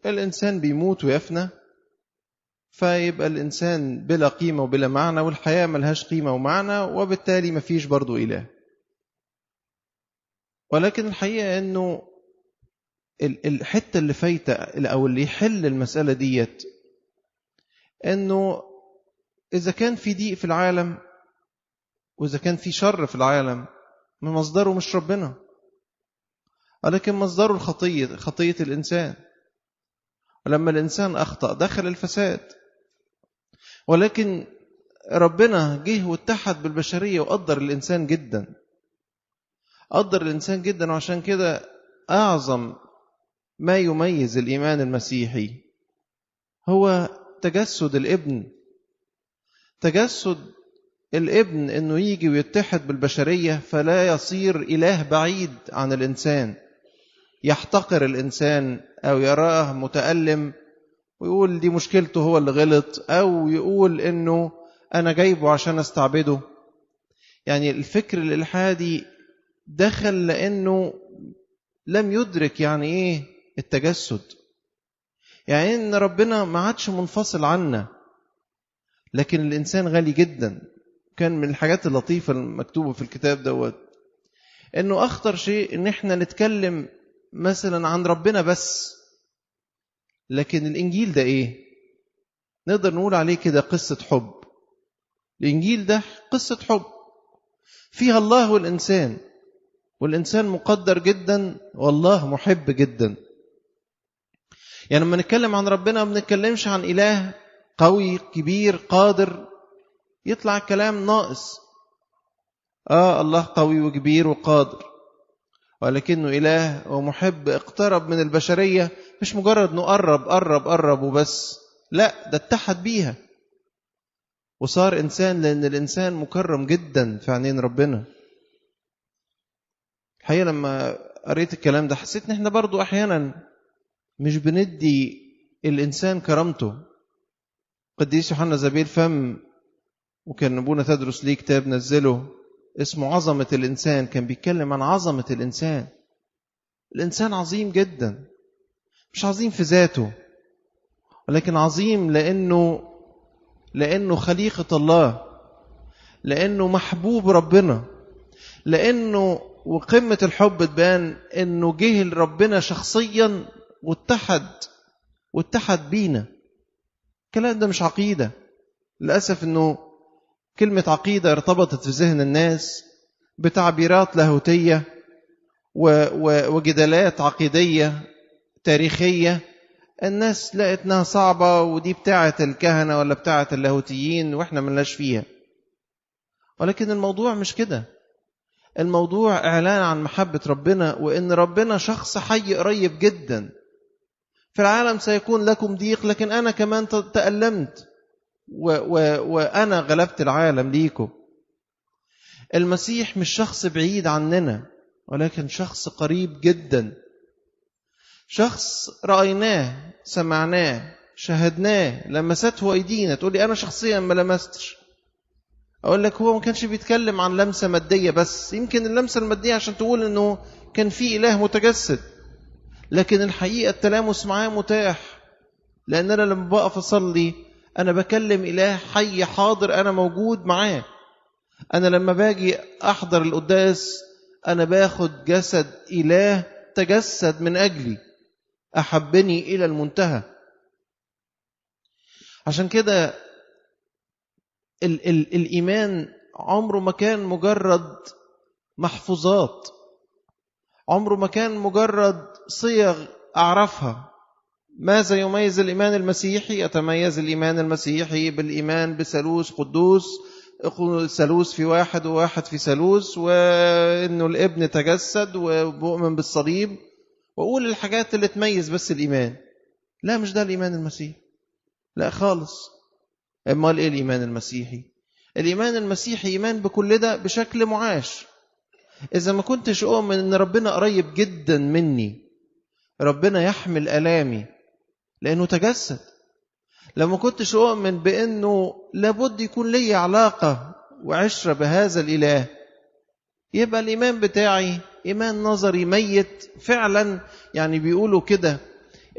الإنسان بيموت ويفنى فيبقى الإنسان بلا قيمة وبلا معنى والحياة ملهاش قيمة ومعنى وبالتالي مفيش برضو إله ولكن الحقيقة أنه الحتة اللي فايتة أو اللي يحل المسألة ديت أنه إذا كان في ضيق في العالم وإذا كان في شر في العالم ما مصدره مش ربنا ولكن مصدره الخطية خطية الإنسان ولما الإنسان أخطأ دخل الفساد ولكن ربنا جه واتحد بالبشرية وقدر الإنسان جدا قدر الإنسان جدا وعشان كده أعظم ما يميز الإيمان المسيحي هو تجسد الابن تجسد الابن انه يجي ويتحد بالبشريه فلا يصير اله بعيد عن الانسان يحتقر الانسان او يراه متالم ويقول دي مشكلته هو اللي غلط او يقول انه انا جايبه عشان استعبده يعني الفكر الالحادي دخل لانه لم يدرك يعني ايه التجسد يعني ان ربنا ما عادش منفصل عنا لكن الانسان غالي جدا كان من الحاجات اللطيفه المكتوبه في الكتاب دوت انه اخطر شيء ان احنا نتكلم مثلا عن ربنا بس لكن الانجيل ده ايه نقدر نقول عليه كده قصه حب الانجيل ده قصه حب فيها الله والانسان والانسان مقدر جدا والله محب جدا يعني لما نتكلم عن ربنا ما بنتكلمش عن اله قوي كبير قادر يطلع الكلام ناقص اه الله قوي وكبير وقادر ولكنه اله ومحب اقترب من البشريه مش مجرد انه قرب قرب قرب وبس لا ده اتحد بيها وصار انسان لان الانسان مكرم جدا في عينين ربنا الحقيقه لما قريت الكلام ده حسيت ان احنا برضو احيانا مش بندي الانسان كرامته قديس يوحنا زبير فم وكان ابونا تدرس ليه كتاب نزله اسمه عظمة الإنسان كان بيتكلم عن عظمة الإنسان الإنسان عظيم جدا مش عظيم في ذاته ولكن عظيم لأنه لأنه خليقة الله لأنه محبوب ربنا لأنه وقمة الحب تبان إنه جه لربنا شخصيا واتحد واتحد بينا الكلام ده مش عقيدة للأسف إنه كلمة عقيدة ارتبطت في ذهن الناس بتعبيرات لاهوتية وجدالات عقيدية تاريخية الناس لقت انها صعبة ودي بتاعة الكهنة ولا بتاعة اللاهوتيين واحنا ملناش فيها ولكن الموضوع مش كده الموضوع اعلان عن محبة ربنا وان ربنا شخص حي قريب جدا في العالم سيكون لكم ضيق لكن انا كمان تألمت و و وأنا غلبت العالم ليكم المسيح مش شخص بعيد عننا ولكن شخص قريب جدا شخص رأيناه سمعناه شاهدناه لمسته أيدينا تقول لي أنا شخصيا ما لمستش أقول لك هو ما كانش بيتكلم عن لمسة مادية بس يمكن اللمسة المادية عشان تقول إنه كان في إله متجسد لكن الحقيقة التلامس معاه متاح لأن أنا لما بقف أصلي أنا بكلم إله حي حاضر أنا موجود معاه أنا لما باجي أحضر القداس أنا باخد جسد إله تجسد من أجلي أحبني إلى المنتهى عشان كده ال ال الإيمان عمره ما كان مجرد محفوظات عمره ما كان مجرد صيغ أعرفها ماذا يميز الإيمان المسيحي؟ يتميز الإيمان المسيحي بالإيمان بثالوث قدوس ثالوث في واحد وواحد في ثالوث وإنه الابن تجسد وبؤمن بالصليب وأقول الحاجات اللي تميز بس الإيمان لا مش ده الإيمان المسيحي لا خالص أمال إيه الإيمان المسيحي؟ الإيمان المسيحي إيمان بكل ده بشكل معاش إذا ما كنتش أؤمن إن ربنا قريب جدا مني ربنا يحمل آلامي لأنه تجسد لما كنتش أؤمن بأنه لابد يكون لي علاقة وعشرة بهذا الإله يبقى الإيمان بتاعي إيمان نظري ميت فعلا يعني بيقولوا كده